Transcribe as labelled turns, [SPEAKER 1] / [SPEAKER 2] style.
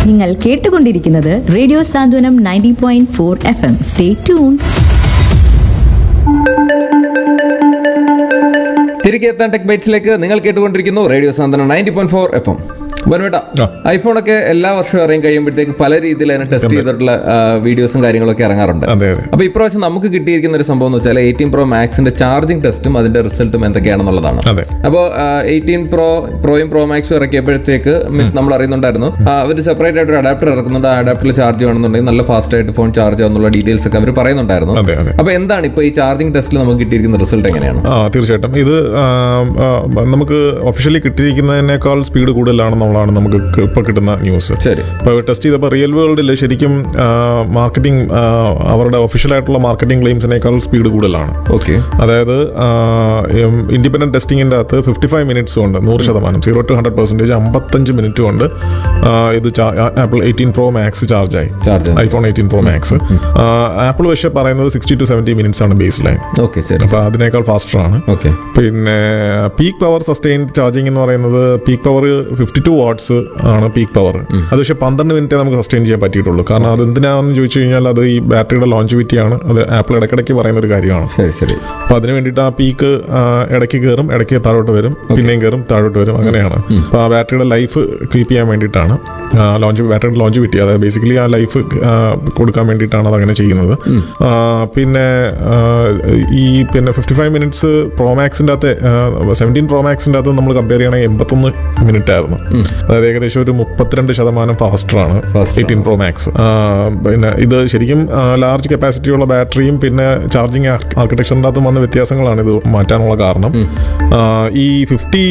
[SPEAKER 1] നിങ്ങൾ കേട്ടുകൊണ്ടിരിക്കുന്നത് radio Santhwanam ninety point four F M stay tune
[SPEAKER 2] തിരികെ എത്താൻ ടെക് ബൈറ്റ്സിലേക്ക് നിങ്ങൾ കേട്ടുകൊണ്ടിരിക്കുന്നു radio Santhwanam ninety point four F M വനുവേട്ട
[SPEAKER 3] ആ.
[SPEAKER 2] ഐഫോണൊക്കെ എല്ലാ വർഷവും ഇറങ്ങി കഴിയുമ്പോഴത്തേക്ക് പല രീതിയിൽ അതിനെ ടെസ്റ്റ് ചെയ്തിട്ടുള്ള ആ, വീഡിയോസും കാര്യങ്ങളൊക്കെ ഇറങ്ങാറുണ്ട്
[SPEAKER 3] അതെ അതെ
[SPEAKER 2] അപ്പൊ ഇപ്രാവശ്യം നമുക്ക് കിട്ടിയിരിക്കുന്ന ഒരു സംഭവം എന്ന് വെച്ചാൽ എയ്റ്റീൻ പ്രോ മാക്സിന്റെ ചാർജിംഗ് ടെസ്റ്റും അതിന്റെ റിസൾട്ടും എന്തൊക്കെയാണെന്നുള്ളതാണ്
[SPEAKER 3] അതെ
[SPEAKER 2] അപ്പോൾ എയ്റ്റീൻ പ്രോ പ്രോയും പ്രോ മാക്സും ഇറക്കിയപ്പോഴത്തേക്ക് മീൻസ് നമ്മൾ അറിയുന്നുണ്ടായിരുന്നു അവർ സെപ്പറേറ്റ് ആയിട്ട് ഒരു അഡാപ്റ്റർ ഇറക്കുന്നുണ്ട് ആ അഡാപ്റ്ററിൽ ചാർജ് ചെയ്യണമെന്നുണ്ടെങ്കിൽ നല്ല ഫാസ്റ്റ് ആയിട്ട് ഫോൺ ചാർജ് ആവുന്നുള്ള ഡീറ്റെയിൽസ് ഒക്കെ അവർ പറയുന്നുണ്ടായിരുന്നു
[SPEAKER 3] അതെ അതെ
[SPEAKER 2] അപ്പൊ എന്താണ് ഇപ്പൊ ഈ ചാർജിംഗ് ടെസ്റ്റിൽ നമുക്ക് കിട്ടിയിരിക്കുന്ന റിസൾട്ട് എങ്ങനെയാണ്
[SPEAKER 3] ആ തീർച്ചയായിട്ടും ഇത് ആ, ആ, നമുക്ക് ഒഫീഷ്യലി കിട്ടിയിരിക്കുന്നതിനേക്കാൾ സ്പീഡ് കൂടുതലാണെന്നുള്ളതാണ് നമുക്ക് ഇപ്പോൾ കിട്ടുന്ന ന്യൂസ്
[SPEAKER 2] ശരി
[SPEAKER 3] ഇപ്പോൾ ടെസ്റ്റ് ചെയ്തപ്പോൾ റിയൽ വേൾഡിൽ ശരിക്കും മാർക്കറ്റിംഗ് അവരുടെ ഒഫീഷ്യലായിട്ടുള്ള മാർക്കറ്റിംഗ് ക്ലെയിംസിനേക്കാൾ സ്പീഡ് കൂടുതലാണ്
[SPEAKER 2] ഓക്കെ
[SPEAKER 3] അതായത് ഇൻഡിപെൻഡന്റ് ടെസ്റ്റിങ്ങിൻ്റെ അകത്ത് ഫിഫ്റ്റി ഫൈവ് മിനിറ്റ്സ് കൊണ്ട് നൂറ് ശതമാനം സീറോ ടു ഹൺഡ്രഡ് പെർസെൻറ്റേജ് അമ്പത്തഞ്ച് മിനിറ്റ് കൊണ്ട് ആ, ഇത് ആപ്പിൾ എയ്റ്റീൻ പ്രോ മാക്സ് ചാർജായി
[SPEAKER 2] charge
[SPEAKER 3] iPhone eighteen pro max Apple പക്ഷേ പറയുന്നത് സിക്സ്റ്റി ടു സെവൻറ്റി മിനിറ്റ്സ് ആണ് ബേസ് ലൈൻ
[SPEAKER 2] ഓക്കെ ശരി
[SPEAKER 3] അപ്പോൾ അതിനേക്കാൾ ഫാസ്റ്റർ ആണ്
[SPEAKER 2] ഓക്കെ
[SPEAKER 3] പിന്നെ പീക്ക് പവർ സസ്റ്റെയിൻ ചാർജിങ് എന്ന് പറയുന്നത് peak power fifty two watts ആണ് പീക്ക് പവർ അത് പക്ഷേ പന്ത്രണ്ട് മിനിറ്റേ നമുക്ക് സസ്റ്റെയിൻ ചെയ്യാൻ പറ്റിയിട്ടുള്ളൂ കാരണം അത് എന്തിനാണെന്ന് ചോദിച്ചു കഴിഞ്ഞാൽ അത് ഈ ബാറ്ററിയുടെ ലോഞ്ചിവിറ്റി ആണ് അത് ആപ്പിൾ ഇടയ്ക്കിടയ്ക്ക് പറയുന്ന ഒരു കാര്യമാണ്
[SPEAKER 2] ശരി ശരി
[SPEAKER 3] അപ്പോൾ അതിന് വേണ്ടിയിട്ട് ആ പീക്ക് ഇടയ്ക്ക് കയറും ഇടയ്ക്ക് താഴോട്ട് വരും പിന്നെയും കയറും താഴോട്ട് വരും അങ്ങനെയാണ് അപ്പോൾ ആ ബാറ്ററിയുടെ ലൈഫ് കീപ്പ് ചെയ്യാൻ വേണ്ടിയിട്ടാണ് ലോഞ്ച് ബാറ്ററിയുടെ ലോഞ്ചിവിറ്റി അതായത് ബേസിക്കലി ആ ലൈഫ് കൊടുക്കാൻ വേണ്ടിയിട്ടാണ് അത് അങ്ങനെ ചെയ്യുന്നത് ആ, പിന്നെ ആ, ഈ പിന്നെ ഫിഫ്റ്റി ഫൈവ് മിനിറ്റ്സ് പ്രോമാക്സിൻ്റെ അകത്ത് സെവൻറ്റീൻ പ്രോമാക്സിൻ്റെ അകത്ത് നമ്മൾ കമ്പയർ ചെയ്യണമെങ്കിൽ എൺപത്തൊന്ന് മിനിറ്റ് ആയിരുന്നു അതായത് ഏകദേശം ഒരു മുപ്പത്തിരണ്ട് ശതമാനം ഫാസ്റ്ററാണ്
[SPEAKER 2] Faster
[SPEAKER 3] എയ്റ്റീൻ പ്രോ മാക്സ് പിന്നെ ഇത് ശരിക്കും ലാർജ് കപ്പാസിറ്റി ഉള്ള ബാറ്ററിയും പിന്നെ ചാർജിങ് ആർക്കിടെക്ചറിൻ്റെ അകത്തും വന്ന വ്യത്യാസങ്ങളാണ് ഇത് മാറ്റാനുള്ള കാരണം ആ, ഈ ഫിഫ്റ്റി